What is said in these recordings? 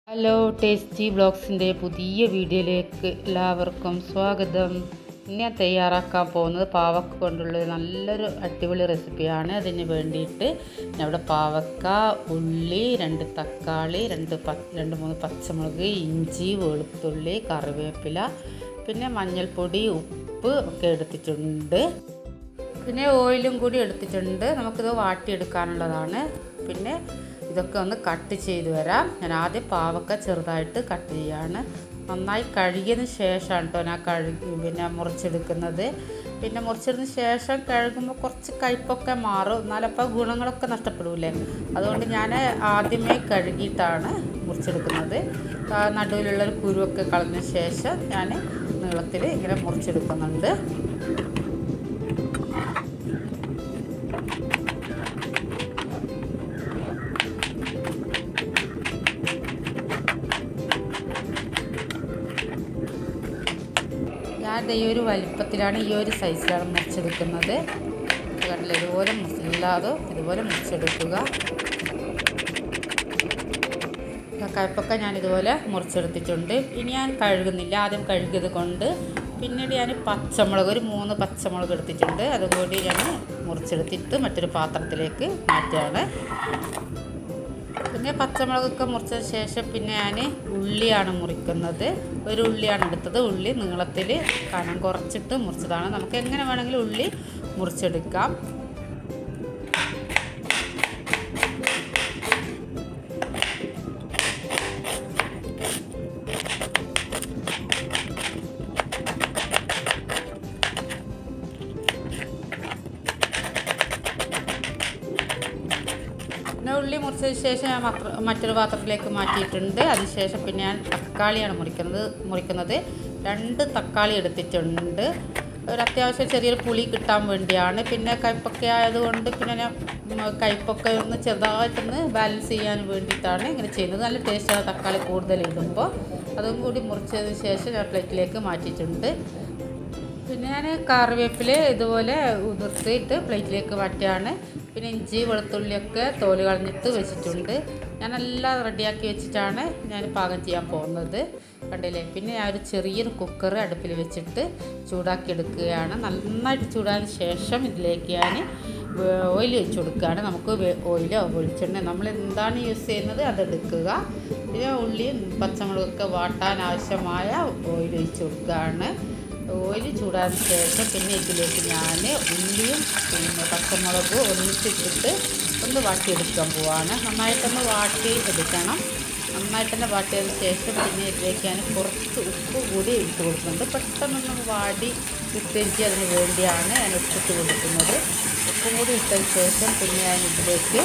hello tasty ബ്ലോഗ്സിൻ്റെ പുതിയ വീഡിയോയിലേക്ക് എല്ലാവർക്കും സ്വാഗതം ഇന്ന് ഞാൻ തയ്യാറാക്കാൻ പോകുന്നത് പാവക്ക കൊണ്ടുള്ള ഒരു നല്ലൊരു അടിപൊളി റെസിപ്പിയാണ് അതിന് വേണ്ടിയിട്ട് ഞാൻ ഇവിടെ പാവക്ക ഉള്ളി രണ്ട് തക്കാളി രണ്ട് പ രണ്ട് മൂന്ന് പച്ചമുളക് ഇഞ്ചി വെളുത്തുള്ളി കറിവേപ്പില പിന്നെ മഞ്ഞൾപ്പൊടി ഉപ്പ് ഒക്കെ എടുത്തിട്ടുണ്ട് പിന്നെ ഓയിലും കൂടി എടുത്തിട്ടുണ്ട് നമുക്കിത് വാട്ടിയെടുക്കാനുള്ളതാണ് പിന്നെ ഇതൊക്കെ ഒന്ന് കട്ട് ചെയ്ത് വരാം ഞാൻ ആദ്യം പാവക്ക ചെറുതായിട്ട് കട്ട് ചെയ്യാണ് നന്നായി കഴുകിയതിന് ശേഷമാണ് കേട്ടോ ഞാൻ കഴുകി പിന്നെ മുറിച്ചെടുക്കുന്നത് പിന്നെ മുറിച്ചെടുത്തതിന് ശേഷം കഴുകുമ്പോൾ കുറച്ച് കയ്പൊക്കെ മാറും എന്നാലപ്പോൾ ഗുണങ്ങളൊക്കെ നഷ്ടപ്പെടില്ലേ അതുകൊണ്ട് ഞാൻ ആദ്യമേ കഴുകിയിട്ടാണ് മുറിച്ചെടുക്കുന്നത് ആ നടുവിലുള്ളൊരു കുരുവൊക്കെ കളഞ്ഞ ശേഷം ഞാൻ നീളത്തിൽ ഇങ്ങനെ മുറിച്ചെടുക്കുന്നുണ്ട് ഞാൻ ഈ ഒരു വലിപ്പത്തിലാണ് ഈ ഒരു സൈസിലാണ് മുറിച്ചെടുക്കുന്നത് കണ്ടില്ല ഇതുപോലെ ഇല്ലാതെ ഇതുപോലെ മുറിച്ചെടുക്കുക കയ്പൊക്കെ ഞാൻ ഇതുപോലെ മുറിച്ചെടുത്തിട്ടുണ്ട് ഇനി ഞാൻ കഴുകുന്നില്ല ആദ്യം കഴുകിയത് കൊണ്ട് പിന്നീട് ഞാൻ പച്ചമുളക് ഒരു മൂന്ന് പച്ചമുളക് എടുത്തിട്ടുണ്ട് അതും കൂടി ഞാൻ മുറിച്ചെടുത്തിട്ട് മറ്റൊരു പാത്രത്തിലേക്ക് മാറ്റുകയാണ് പിന്നെ പച്ചമുളകൊക്കെ മുറിച്ചതിന് ശേഷം പിന്നെ ഞാൻ ഉള്ളിയാണ് മുറിക്കുന്നത് ഒരു ഉള്ളിയാണ് എടുത്തത് ഉള്ളി നീളത്തിൽ കനം കുറച്ചിട്ട് മുറിച്ചതാണ് നമുക്ക് എങ്ങനെ വേണമെങ്കിലും ഉള്ളി മുറിച്ചെടുക്കാം പിന്നെ ഉള്ളി മുറിച്ചതിന് ശേഷം ഞാൻ മറ്റൊരു പാത്രത്തിലേക്ക് മാറ്റിയിട്ടുണ്ട് അതിനുശേഷം പിന്നെ ഞാൻ തക്കാളിയാണ് മുറിക്കുന്നത് മുറിക്കുന്നത് രണ്ട് തക്കാളി എടുത്തിട്ടുണ്ട് ഒരു അത്യാവശ്യം ചെറിയൊരു പുളി കിട്ടാൻ വേണ്ടിയാണ് പിന്നെ കയ്പൊക്കെ ആയതുകൊണ്ട് പിന്നെ ഞാൻ കയ്പൊക്കെ ഒന്ന് ചെറുതായിട്ടൊന്ന് ബാലൻസ് ചെയ്യാൻ വേണ്ടിയിട്ടാണ് ഇങ്ങനെ ചെയ്യുന്നത് നല്ല ടേസ്റ്റാണ് തക്കാളി കൂടുതൽ ഇടുമ്പോൾ അതും കൂടി മുറിച്ചതിന് ശേഷം ഞാൻ പ്ലേറ്റിലേക്ക് മാറ്റിയിട്ടുണ്ട് പിന്നെ ഞാൻ കറിവേപ്പില ഇതുപോലെ ഉതിർത്തിട്ട് പ്ലേറ്റിലേക്ക് മാറ്റിയാണ് പിന്നെ ഇഞ്ചി വെളുത്തുള്ളിയൊക്കെ തോല് കളഞ്ഞിട്ട് വെച്ചിട്ടുണ്ട് ഞാനെല്ലാം റെഡിയാക്കി വെച്ചിട്ടാണ് ഞാൻ പാകം ചെയ്യാൻ പോകുന്നത് കണ്ടില്ലേ പിന്നെ ഞാൻ ഒരു ചെറിയൊരു കുക്കർ അടുപ്പിൽ വെച്ചിട്ട് ചൂടാക്കി എടുക്കുകയാണ് നന്നായിട്ട് ചൂടാതിന് ശേഷം ഇതിലേക്ക് ഞാൻ ഓയിൽ വെച്ച് കൊടുക്കുകയാണ് നമുക്ക് ഓയിലോ വെളിച്ചെണ്ണ നമ്മൾ എന്താണ് യൂസ് ചെയ്യുന്നത് അതെടുക്കുക പിന്നെ ഉള്ളിയും പച്ചമുളകൊക്കെ വാട്ടാൻ ആവശ്യമായ ഓയിൽ ഒഴിച്ച് കൊടുക്കുകയാണ് ഓയിൽ ചൂടാതിന് ശേഷം പിന്നെ ഇതിലേക്ക് ഞാൻ ഉള്ളിയും പിന്നെ പച്ചമുളകും ഒന്നിച്ചിട്ടിട്ട് ഒന്ന് വാട്ടിയെടുക്കാൻ പോവാണ് നന്നായിട്ടൊന്ന് വാട്ടി എടുക്കണം നന്നായിട്ട് തന്നെ വാട്ടിയതിന് ശേഷം പിന്നെ ഇതിലേക്ക് ഞാൻ കുറച്ച് ഉപ്പ് കൂടി ഇട്ട് കൊടുക്കുന്നുണ്ട് പെട്ടെന്നൊന്ന് വാടി കിട്ടുകയും അതിന് വേണ്ടിയാണ് ഞാൻ ഇട്ടിട്ട് കൊടുക്കുന്നത് ഉപ്പും കൂടി ഇട്ടതിന് ശേഷം പിന്നെ ഞാൻ ഇതിലേക്ക്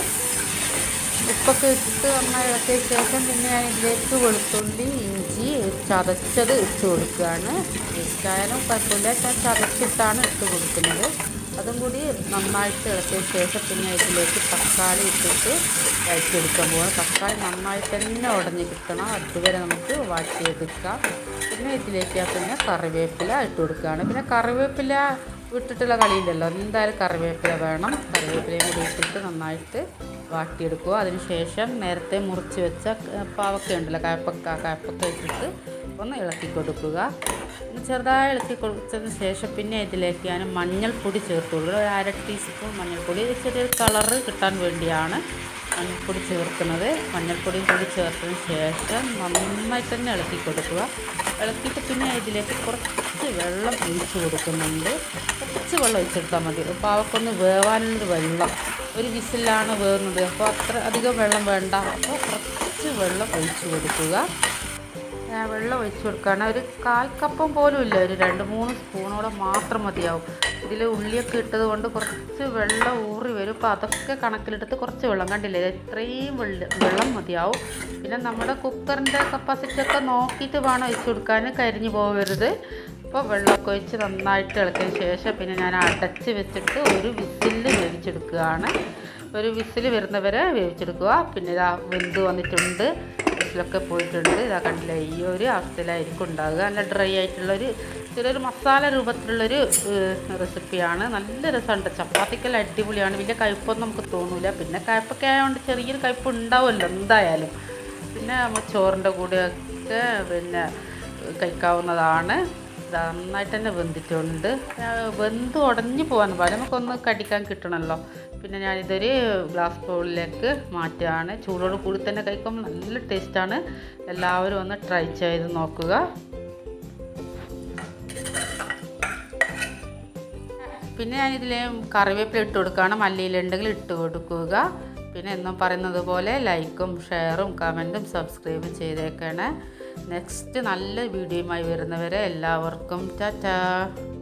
ഉപ്പൊക്കെ ഇട്ടിട്ട് നന്നായി ഇളക്കിയ ശേഷം പിന്നെ ഞാൻ ഇതിലേക്ക് വെളുത്തുള്ളി ഇഞ്ചി ചതച്ചത് ഇട്ട് കൊടുക്കുകയാണ് ഇഷ്ടായാലും കുഴപ്പമില്ല ഞാൻ ചതച്ചിട്ടാണ് ഇട്ട് കൊടുക്കുന്നത് അതും കൂടി നന്നായിട്ട് ഇളക്കിയ ശേഷം പിന്നെ ഇതിലേക്ക് തക്കാളി ഇട്ടിട്ട് വഴറ്റിയെടുക്കാൻ പോകണം തക്കാളി നന്നായിട്ട് തന്നെ ഉടഞ്ഞ് കിട്ടണം അതുവരെ നമുക്ക് വാട്ടിയെടുക്കാം പിന്നെ ഇതിലേക്ക് പിന്നെ കറിവേപ്പില ഇട്ട് കൊടുക്കുകയാണ് പിന്നെ കറിവേപ്പില വിട്ടിട്ടുള്ള കളിയില്ലല്ലോ എന്തായാലും കറിവേപ്പില വേണം കറിവേപ്പിലയും കൂടി ഇട്ടിട്ട് നന്നായിട്ട് വാട്ടിയെടുക്കുക അതിനുശേഷം നേരത്തെ മുറിച്ച് വെച്ച പാവക്ക ഉണ്ടല്ലോ കായപ്പക്ക കായപ്പക്ക ഇട്ടിട്ട് ഒന്ന് ഇളക്കി കൊടുക്കുക ചെറുതായി ഇളക്കി കൊടുത്തതിന് ശേഷം പിന്നെ ഇതിലേക്ക് ഞാൻ മഞ്ഞൾപ്പൊടി ചേർത്ത് കൊടുക്കുക ഒരു അര ടീസ്പൂൺ മഞ്ഞൾപ്പൊടി ചെറിയൊരു കളറ് കിട്ടാൻ വേണ്ടിയാണ് മഞ്ഞൾപ്പൊടി ചേർക്കുന്നത് മഞ്ഞൾപ്പൊടി കൂടി ചേർത്തതിന് ശേഷം നന്നായിട്ട് തന്നെ ഇളക്കി കൊടുക്കുക ഇളക്കിയിട്ട് പിന്നെ ഇതിലേക്ക് കുറച്ച് വെള്ളം ഒഴിച്ച് കൊടുക്കുന്നുണ്ട് കുറച്ച് വെള്ളം ഒഴിച്ചെടുത്താൽ മതി പാവക്കൊന്ന് വേവാനുള്ളൊരു വെള്ളം ഒരു വിസിലാണ് വേവുന്നത് അപ്പോൾ അത്ര അധികം വെള്ളം വേണ്ട അപ്പോൾ കുറച്ച് വെള്ളം ഒഴിച്ച് കൊടുക്കുക വെള്ളം ഒഴിച്ച് കൊടുക്കുകയാണ് ഒരു കാൽ കപ്പം പോലും ഇല്ല ഒരു രണ്ട് മൂന്ന് സ്പൂണോളം മാത്രം മതിയാവും ഇതിൽ ഉള്ളിയൊക്കെ ഇട്ടത് കൊണ്ട് കുറച്ച് വെള്ളം ഊറി വരും അപ്പോൾ അതൊക്കെ കണക്കിലെടുത്ത് കുറച്ച് വെള്ളം കണ്ടില്ലേ ഇത്രയും വെള്ളം വെള്ളം മതിയാവും പിന്നെ നമ്മുടെ കുക്കറിൻ്റെ കപ്പാസിറ്റി ഒക്കെ നോക്കിയിട്ട് വേണം ഒഴിച്ച് കൊടുക്കാൻ കരിഞ്ഞു പോകരുത് അപ്പോൾ വെള്ളമൊക്കെ ഒഴിച്ച് നന്നായിട്ട് ഇളക്കിയതിന് ശേഷം പിന്നെ ഞാൻ അടച്ച് വെച്ചിട്ട് ഒരു വിസിലിൽ വേവിച്ചെടുക്കുകയാണ് ഒരു വിസിൽ വരുന്നവരെ വേവിച്ചെടുക്കുക പിന്നെ ഇതാ വെന്ത് വന്നിട്ടുണ്ട് വിസിലൊക്കെ പോയിട്ടുണ്ട് ഇതാ കണ്ടില്ല ഈ ഒരു അവസ്ഥയിലായിരിക്കും ഉണ്ടാകുക നല്ല ഡ്രൈ ആയിട്ടുള്ളൊരു ചെറിയൊരു മസാല രൂപത്തിലുള്ളൊരു റെസിപ്പിയാണ് നല്ല രസമുണ്ട് ചപ്പാത്തിക്കെല്ലാം അടിപൊളിയാണ് വലിയ കയ്പൊന്നും നമുക്ക് തോന്നില്ല പിന്നെ കയ്പൊക്കെ ആയതുകൊണ്ട് ചെറിയൊരു കയ്പ് ഉണ്ടാവുമല്ലോ എന്തായാലും പിന്നെ നമ്മൾ ചോറിൻ്റെ കൂടെയൊക്കെ പിന്നെ കഴിക്കാവുന്നതാണ് ഇത് നന്നായിട്ട് തന്നെ വെന്തിട്ടുണ്ട് ആ, വെന്ത് ഉടഞ്ഞു പോകാൻ പാടില്ല നമുക്കൊന്ന് കടിക്കാൻ കിട്ടണമല്ലോ പിന്നെ ഞാനിതൊരു ഗ്ലാസ് ബൗളിലേക്ക് മാറ്റുകയാണ് ചൂടോട് കൂടി തന്നെ കഴിക്കുമ്പോൾ നല്ല ടേസ്റ്റാണ് എല്ലാവരും ഒന്ന് ട്രൈ ചെയ്ത് നോക്കുക പിന്നെ ഞാനിതിൽ കറിവേപ്പില ഇട്ട് കൊടുക്കുകയാണ് മല്ലിയിലുണ്ടെങ്കിൽ ഇട്ട് കൊടുക്കുക പിന്നെ എന്നും പറയുന്നത് പോലെ ലൈക്കും ഷെയറും കമൻറ്റും സബ്സ്ക്രൈബും ചെയ്തേക്കണേ നെക്സ്റ്റ് നല്ല വീഡിയോയുമായി വരുന്നവരെ എല്ലാവർക്കും ടാറ്റാ